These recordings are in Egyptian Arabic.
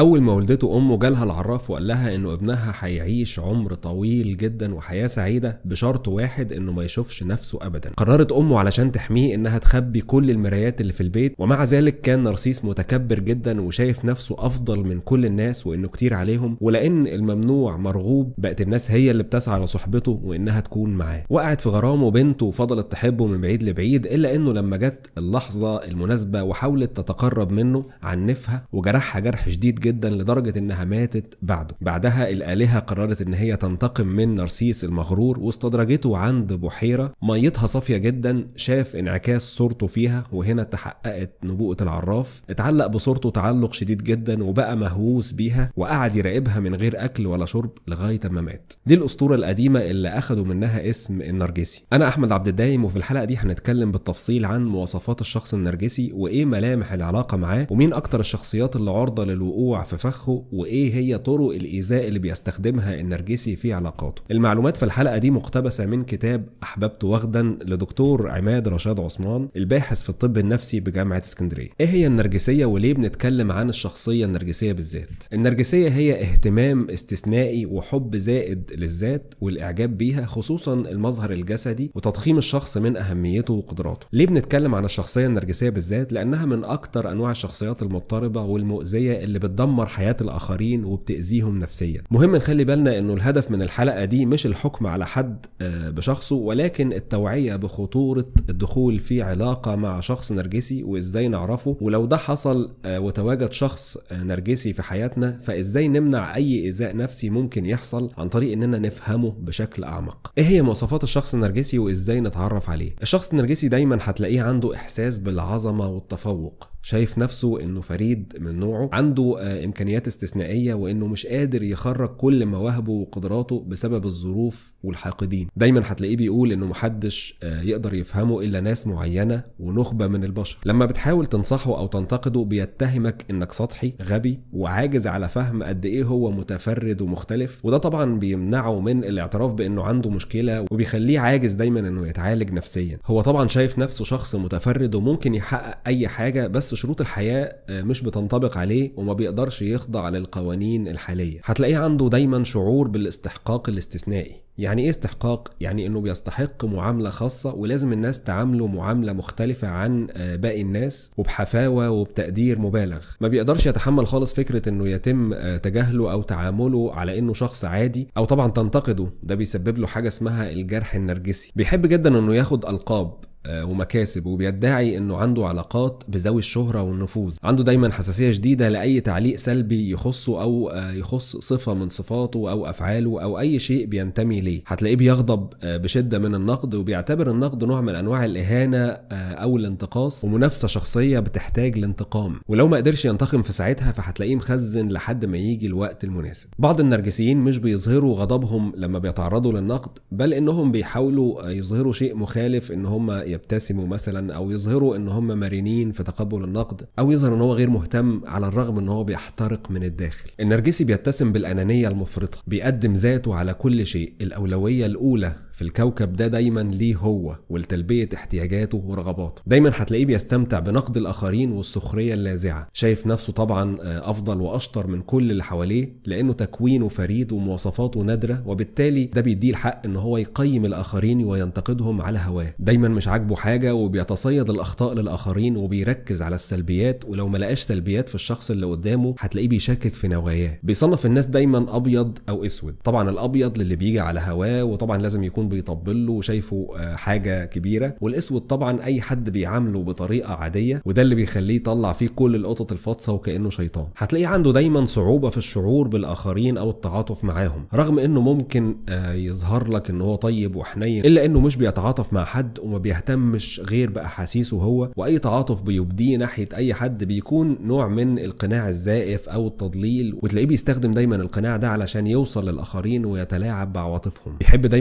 اول ما ولدته امه جالها العراف وقال لها انه ابنها هيعيش عمر طويل جدا وحياه سعيده بشرط واحد انه ما يشوفش نفسه ابدا قررت امه علشان تحميه انها تخبي كل المرايات اللي في البيت ومع ذلك كان نرسيس متكبر جدا وشايف نفسه افضل من كل الناس وانه كتير عليهم ولان الممنوع مرغوب بقت الناس هي اللي بتسعى لصحبته وانها تكون معاه وقعت في غرامه بنته وفضلت تحبه من بعيد لبعيد الا انه لما جت اللحظه المناسبه وحاولت تتقرب منه عنفها وجرحها جرح شديد جدا لدرجه انها ماتت بعده بعدها الالهه قررت ان هي تنتقم من نرسيس المغرور واستدرجته عند بحيره ميتها صافيه جدا شاف انعكاس صورته فيها وهنا تحققت نبوءه العراف اتعلق بصورته تعلق شديد جدا وبقى مهووس بيها وقعد يراقبها من غير اكل ولا شرب لغايه ما مات دي الاسطوره القديمه اللي اخدوا منها اسم النرجسي انا احمد عبد الدايم وفي الحلقه دي هنتكلم بالتفصيل عن مواصفات الشخص النرجسي وايه ملامح العلاقه معاه ومين اكتر الشخصيات اللي عرضه للوقوع في فخه وايه هي طرق الايذاء اللي بيستخدمها النرجسي في علاقاته المعلومات في الحلقه دي مقتبسه من كتاب احببت وغدا لدكتور عماد رشاد عثمان الباحث في الطب النفسي بجامعه اسكندريه ايه هي النرجسيه وليه بنتكلم عن الشخصيه النرجسيه بالذات النرجسيه هي اهتمام استثنائي وحب زائد للذات والاعجاب بيها خصوصا المظهر الجسدي وتضخيم الشخص من اهميته وقدراته ليه بنتكلم عن الشخصيه النرجسيه بالذات لانها من اكتر انواع الشخصيات المضطربه والمؤذيه اللي بتدمر حياه الاخرين وبتاذيهم نفسيا مهم نخلي بالنا انه الهدف من الحلقه دي مش الحكم على حد آه، بشخصه ولكن التوعيه بخطوره الدخول في علاقه مع شخص نرجسي وازاي نعرفه ولو ده حصل آه، وتواجد شخص آه، نرجسي في حياتنا فازاي نمنع اي ايذاء نفسي ممكن يحصل عن طريق اننا نفهمه بشكل اعمق ايه هي مواصفات الشخص النرجسي وازاي نتعرف عليه الشخص النرجسي دايما هتلاقيه عنده احساس بالعظمه والتفوق شايف نفسه انه فريد من نوعه عنده آه، امكانيات استثنائيه وانه مش قادر يخرج كل مواهبه وقدراته بسبب الظروف والحاقدين دايما هتلاقيه بيقول انه محدش آه، يقدر يفهمه الا ناس معينه ونخبه من البشر لما بتحاول تنصحه او تنتقده بيتهمك انك سطحي غبي وعاجز على فهم قد ايه هو متفرد ومختلف وده طبعا بيمنعه من الاعتراف بانه عنده مشكله وبيخليه عاجز دايما انه يتعالج نفسيا هو طبعا شايف نفسه شخص متفرد وممكن يحقق اي حاجه بس شروط الحياه آه، مش بتنطبق عليه وما بيقدرش يخضع للقوانين الحاليه هتلاقيه عنده دايما شعور بالاستحقاق الاستثنائي يعني ايه استحقاق يعني انه بيستحق معامله خاصه ولازم الناس تعامله معامله مختلفه عن آه، باقي الناس وبحفاوه وبتقدير مبالغ ما بيقدرش يتحمل خالص فكره انه يتم آه، تجاهله او تعامله على انه شخص عادي او طبعا تنتقده ده بيسبب له حاجه اسمها الجرح النرجسي بيحب جدا انه ياخد القاب آه، ومكاسب وبيدعي انه عنده علاقات بذوي الشهرة والنفوذ عنده دايما حساسية شديدة لأي تعليق سلبي يخصه أو آه، يخص صفة من صفاته أو أفعاله أو أي شيء بينتمي ليه هتلاقيه بيغضب آه، بشدة من النقد وبيعتبر النقد نوع من أنواع الإهانة آه، أو الانتقاص ومنافسة شخصية بتحتاج لانتقام ولو ما قدرش ينتقم في ساعتها فهتلاقيه مخزن لحد ما يجي الوقت المناسب بعض النرجسيين مش بيظهروا غضبهم لما بيتعرضوا للنقد بل انهم بيحاولوا آه، يظهروا شيء مخالف ان هم يبتسموا مثلا او يظهروا ان هم مرنين في تقبل النقد او يظهر ان هو غير مهتم على الرغم ان هو بيحترق من الداخل النرجسي بيتسم بالانانيه المفرطه بيقدم ذاته على كل شيء الاولويه الاولى في الكوكب ده دايما ليه هو ولتلبية احتياجاته ورغباته دايما هتلاقيه بيستمتع بنقد الآخرين والسخرية اللاذعة شايف نفسه طبعا آه، أفضل وأشطر من كل اللي حواليه لأنه تكوينه فريد ومواصفاته نادرة وبالتالي ده بيديه الحق إن هو يقيم الآخرين وينتقدهم على هواه دايما مش عاجبه حاجة وبيتصيد الأخطاء للآخرين وبيركز على السلبيات ولو ما لقاش سلبيات في الشخص اللي قدامه هتلاقيه بيشكك في نواياه بيصنف الناس دايما أبيض أو أسود طبعا الأبيض للي بيجي على هواه وطبعا لازم يكون بيطبل له وشايفه آه، حاجه كبيره والاسود طبعا اي حد بيعامله بطريقه عاديه وده اللي بيخليه يطلع فيه كل القطط الفاطسه وكانه شيطان هتلاقيه عنده دايما صعوبه في الشعور بالاخرين او التعاطف معاهم رغم انه ممكن آه، يظهر لك ان هو طيب وحنين الا انه مش بيتعاطف مع حد وما بيهتمش غير باحاسيسه هو واي تعاطف بيبديه ناحيه اي حد بيكون نوع من القناع الزائف او التضليل وتلاقيه بيستخدم دايما القناع ده علشان يوصل للاخرين ويتلاعب بعواطفهم بيحب دايما يكون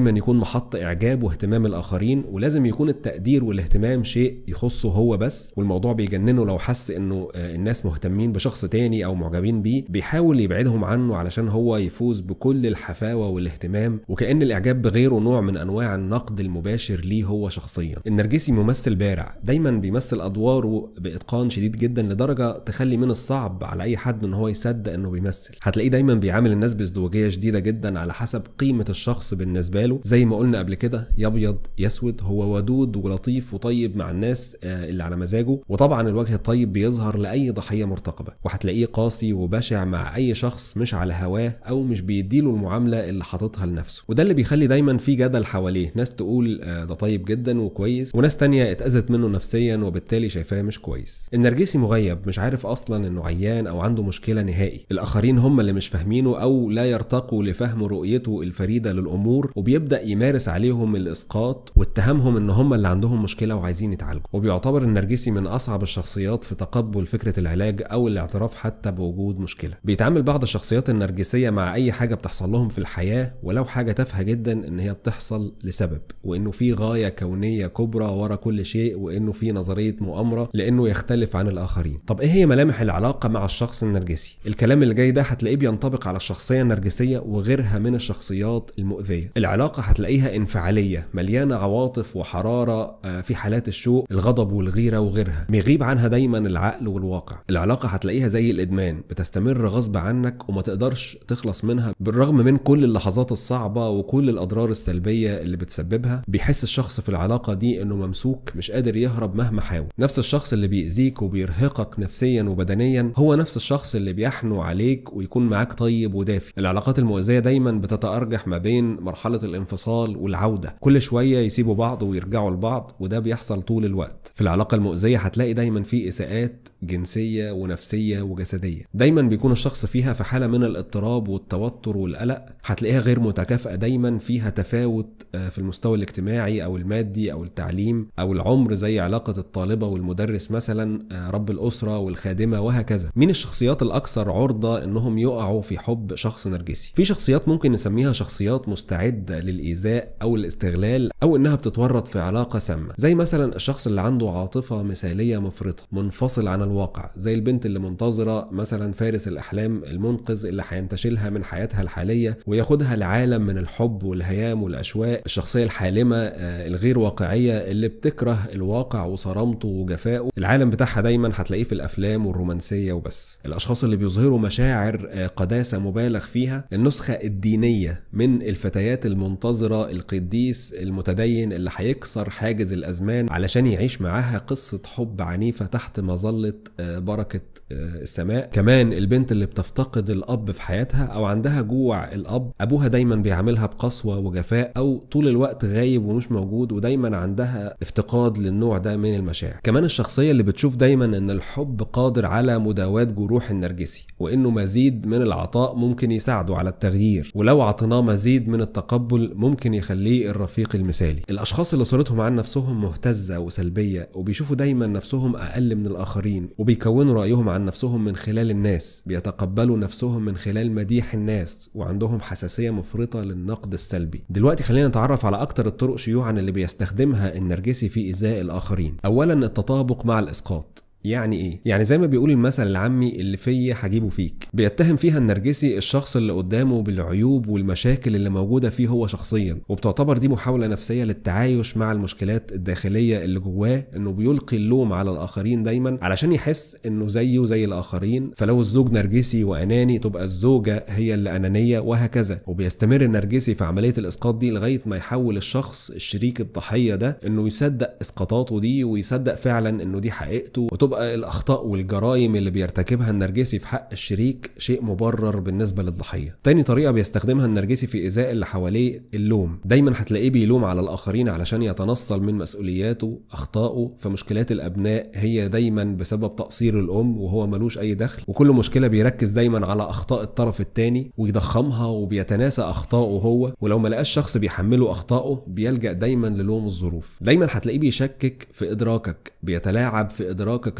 محط اعجاب واهتمام الاخرين ولازم يكون التقدير والاهتمام شيء يخصه هو بس والموضوع بيجننه لو حس انه آه، الناس مهتمين بشخص تاني او معجبين بيه بيحاول يبعدهم عنه علشان هو يفوز بكل الحفاوه والاهتمام وكأن الاعجاب بغيره نوع من انواع النقد المباشر ليه هو شخصيا النرجسي ممثل بارع دايما بيمثل ادواره باتقان شديد جدا لدرجه تخلي من الصعب على اي حد ان هو يصدق انه بيمثل هتلاقيه دايما بيعامل الناس بازدواجيه شديده جدا على حسب قيمه الشخص بالنسبه له زي ما قلنا قبل كده يا ابيض يا اسود هو ودود ولطيف وطيب مع الناس آه، اللي على مزاجه وطبعا الوجه الطيب بيظهر لاي ضحيه مرتقبه وهتلاقيه قاسي وبشع مع اي شخص مش على هواه او مش بيديله المعامله اللي حاططها لنفسه وده اللي بيخلي دايما في جدل حواليه ناس تقول آه، ده طيب جدا وكويس وناس تانية اتأذت منه نفسيا وبالتالي شايفاه مش كويس النرجسي مغيب مش عارف اصلا انه عيان او عنده مشكله نهائي الاخرين هم اللي مش فاهمينه او لا يرتقوا لفهم رؤيته الفريده للامور وبيبدا يمارس عليهم الاسقاط واتهامهم ان هم اللي عندهم مشكله وعايزين يتعالجوا وبيعتبر النرجسي من اصعب الشخصيات في تقبل فكره العلاج او الاعتراف حتى بوجود مشكله بيتعامل بعض الشخصيات النرجسيه مع اي حاجه بتحصل لهم في الحياه ولو حاجه تافهه جدا ان هي بتحصل لسبب وانه في غايه كونيه كبرى ورا كل شيء وانه في نظريه مؤامره لانه يختلف عن الاخرين طب ايه هي ملامح العلاقه مع الشخص النرجسي الكلام اللي جاي ده هتلاقيه بينطبق على الشخصيه النرجسيه وغيرها من الشخصيات المؤذيه العلاقه هتلاقيها انفعاليه مليانه عواطف وحراره آه، في حالات الشوق الغضب والغيره وغيرها بيغيب عنها دايما العقل والواقع العلاقه هتلاقيها زي الادمان بتستمر غصب عنك وما تقدرش تخلص منها بالرغم من كل اللحظات الصعبه وكل الاضرار السلبيه اللي بتسببها بيحس الشخص في العلاقه دي انه ممسوك مش قادر يهرب مهما حاول نفس الشخص اللي بيأذيك وبيرهقك نفسيا وبدنيا هو نفس الشخص اللي بيحنو عليك ويكون معاك طيب ودافي العلاقات المؤذيه دايما بتتأرجح ما بين مرحله الانفصال والعوده كل شويه يسيبوا بعض ويرجعوا لبعض وده بيحصل طول الوقت في العلاقه المؤذيه هتلاقي دايما في اساءات جنسيه ونفسيه وجسديه دايما بيكون الشخص فيها في حاله من الاضطراب والتوتر والقلق هتلاقيها غير متكافئه دايما فيها تفاوت آه، في المستوى الاجتماعي او المادي او التعليم او العمر زي علاقه الطالبه والمدرس مثلا آه، رب الاسره والخادمه وهكذا مين الشخصيات الاكثر عرضه انهم يقعوا في حب شخص نرجسي في شخصيات ممكن نسميها شخصيات مستعده للايذاء او الاستغلال او انها بتتورط في علاقه سامه زي مثلا الشخص اللي عنده عاطفه مثاليه مفرطه منفصل عن الواقع زي البنت اللي منتظره مثلا فارس الاحلام المنقذ اللي هينتشلها من حياتها الحاليه وياخدها لعالم من الحب والهيام والاشواق الشخصيه الحالمه آه، الغير واقعيه اللي بتكره الواقع وصرامته وجفائه العالم بتاعها دايما هتلاقيه في الافلام والرومانسيه وبس الاشخاص اللي بيظهروا مشاعر آه، قداسه مبالغ فيها النسخه الدينيه من الفتيات المنتظره القديس المتدين اللي هيكسر حاجز الازمان علشان يعيش معاها قصه حب عنيفه تحت مظله آه، بركه آه، السماء كمان البنت اللي بتفتقد الاب في حياتها او عندها جوع الاب ابوها دايما بيعاملها بقسوه وجفاء او طول الوقت غايب ومش موجود ودايما عندها افتقاد للنوع ده من المشاعر كمان الشخصيه اللي بتشوف دايما ان الحب قادر على مداواه جروح النرجسي وانه مزيد من العطاء ممكن يساعده على التغيير ولو عطيناه مزيد من التقبل ممكن يخليه الرفيق المثالي الاشخاص اللي صورتهم عن نفسهم مهتزه وسلبيه وبيشوفوا دايما نفسهم اقل من الاخرين وبيكونوا رايهم عن نفسهم من خلال الناس بيتقبلوا نفسهم من خلال مديح الناس وعندهم حساسيه مفرطه للنقد السلبي دلوقتي خلينا نتعرف على اكتر الطرق شيوعا اللي بيستخدمها النرجسي في ايذاء الاخرين اولا التطابق مع الاسقاط يعني ايه؟ يعني زي ما بيقول المثل العامي اللي فيا هجيبه فيك بيتهم فيها النرجسي الشخص اللي قدامه بالعيوب والمشاكل اللي موجودة فيه هو شخصيا وبتعتبر دي محاولة نفسية للتعايش مع المشكلات الداخلية اللي جواه انه بيلقي اللوم على الاخرين دايما علشان يحس انه زيه زي الاخرين فلو الزوج نرجسي واناني تبقى الزوجة هي اللي انانية وهكذا وبيستمر النرجسي في عملية الاسقاط دي لغاية ما يحول الشخص الشريك الضحية ده انه يصدق اسقاطاته دي ويصدق فعلا انه دي حقيقته وتبقى الاخطاء والجرائم اللي بيرتكبها النرجسي في حق الشريك شيء مبرر بالنسبه للضحيه تاني طريقه بيستخدمها النرجسي في ايذاء اللي حواليه اللوم دايما هتلاقيه بيلوم على الاخرين علشان يتنصل من مسؤولياته اخطائه فمشكلات الابناء هي دايما بسبب تقصير الام وهو ملوش اي دخل وكل مشكله بيركز دايما على اخطاء الطرف التاني ويضخمها وبيتناسى اخطائه هو ولو ما لقاش شخص بيحمله اخطائه بيلجا دايما للوم الظروف دايما هتلاقيه بيشكك في ادراكك بيتلاعب في ادراكك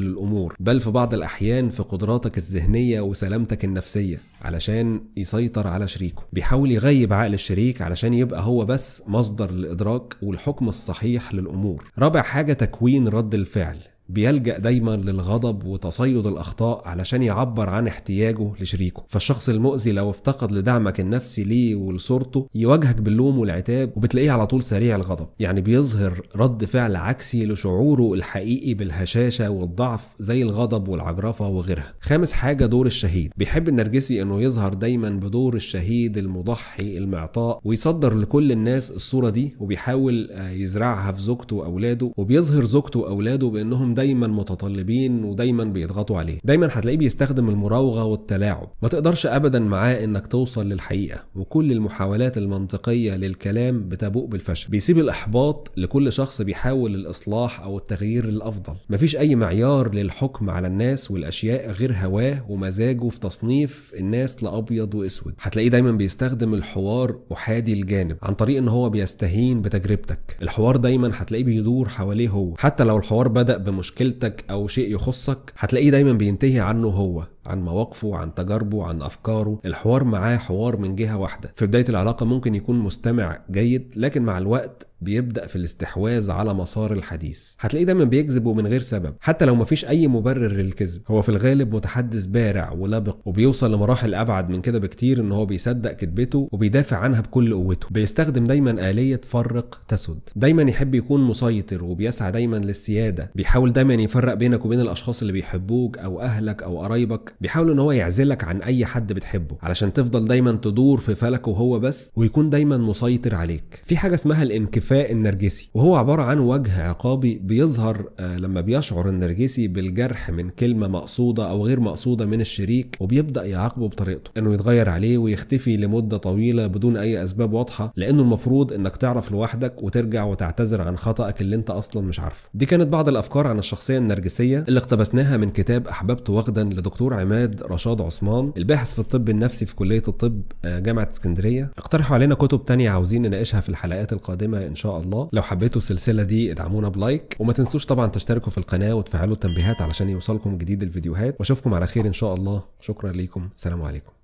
تفهمك للامور بل في بعض الاحيان في قدراتك الذهنيه وسلامتك النفسيه علشان يسيطر على شريكه بيحاول يغيب عقل الشريك علشان يبقى هو بس مصدر الادراك والحكم الصحيح للامور رابع حاجه تكوين رد الفعل بيلجأ دايما للغضب وتصيد الأخطاء علشان يعبر عن احتياجه لشريكه فالشخص المؤذي لو افتقد لدعمك النفسي ليه ولصورته يواجهك باللوم والعتاب وبتلاقيه على طول سريع الغضب يعني بيظهر رد فعل عكسي لشعوره الحقيقي بالهشاشة والضعف زي الغضب والعجرفة وغيرها خامس حاجة دور الشهيد بيحب النرجسي انه يظهر دايما بدور الشهيد المضحي المعطاء ويصدر لكل الناس الصورة دي وبيحاول يزرعها في زوجته وأولاده وبيظهر زوجته وأولاده بأنهم دايما متطلبين ودايما بيضغطوا عليه دايما هتلاقيه بيستخدم المراوغه والتلاعب ما تقدرش ابدا معاه انك توصل للحقيقه وكل المحاولات المنطقيه للكلام بتبوء بالفشل بيسيب الاحباط لكل شخص بيحاول الاصلاح او التغيير للافضل مفيش اي معيار للحكم على الناس والاشياء غير هواه ومزاجه في تصنيف الناس لابيض واسود هتلاقيه دايما بيستخدم الحوار احادي الجانب عن طريق ان هو بيستهين بتجربتك الحوار دايما هتلاقيه بيدور حواليه هو حتى لو الحوار بدا بمشكله مشكلتك او شيء يخصك هتلاقيه دايما بينتهي عنه هو عن مواقفه عن تجاربه عن افكاره الحوار معاه حوار من جهه واحده في بدايه العلاقه ممكن يكون مستمع جيد لكن مع الوقت بيبدا في الاستحواذ على مسار الحديث هتلاقيه دايما بيكذب ومن غير سبب حتى لو مفيش اي مبرر للكذب هو في الغالب متحدث بارع ولبق وبيوصل لمراحل ابعد من كده بكتير ان هو بيصدق كذبته وبيدافع عنها بكل قوته بيستخدم دايما اليه فرق تسد دايما يحب يكون مسيطر وبيسعى دايما للسياده بيحاول دايما يفرق بينك وبين الاشخاص اللي بيحبوك او اهلك او قرايبك بيحاول ان هو يعزلك عن اي حد بتحبه علشان تفضل دايما تدور في فلكه هو بس ويكون دايما مسيطر عليك في حاجه اسمها الانكفاء النرجسي وهو عباره عن وجه عقابي بيظهر لما بيشعر النرجسي بالجرح من كلمه مقصوده او غير مقصوده من الشريك وبيبدا يعاقبه بطريقته انه يتغير عليه ويختفي لمده طويله بدون اي اسباب واضحه لانه المفروض انك تعرف لوحدك وترجع وتعتذر عن خطأك اللي انت اصلا مش عارفه دي كانت بعض الافكار عن الشخصيه النرجسيه اللي اقتبسناها من كتاب احببت وغدا لدكتور عماد رشاد عثمان الباحث في الطب النفسي في كليه الطب جامعه اسكندريه اقترحوا علينا كتب تانية عاوزين نناقشها في الحلقات القادمه ان شاء الله لو حبيتوا السلسله دي ادعمونا بلايك وما تنسوش طبعا تشتركوا في القناه وتفعلوا التنبيهات علشان يوصلكم جديد الفيديوهات واشوفكم على خير ان شاء الله شكرا ليكم سلام عليكم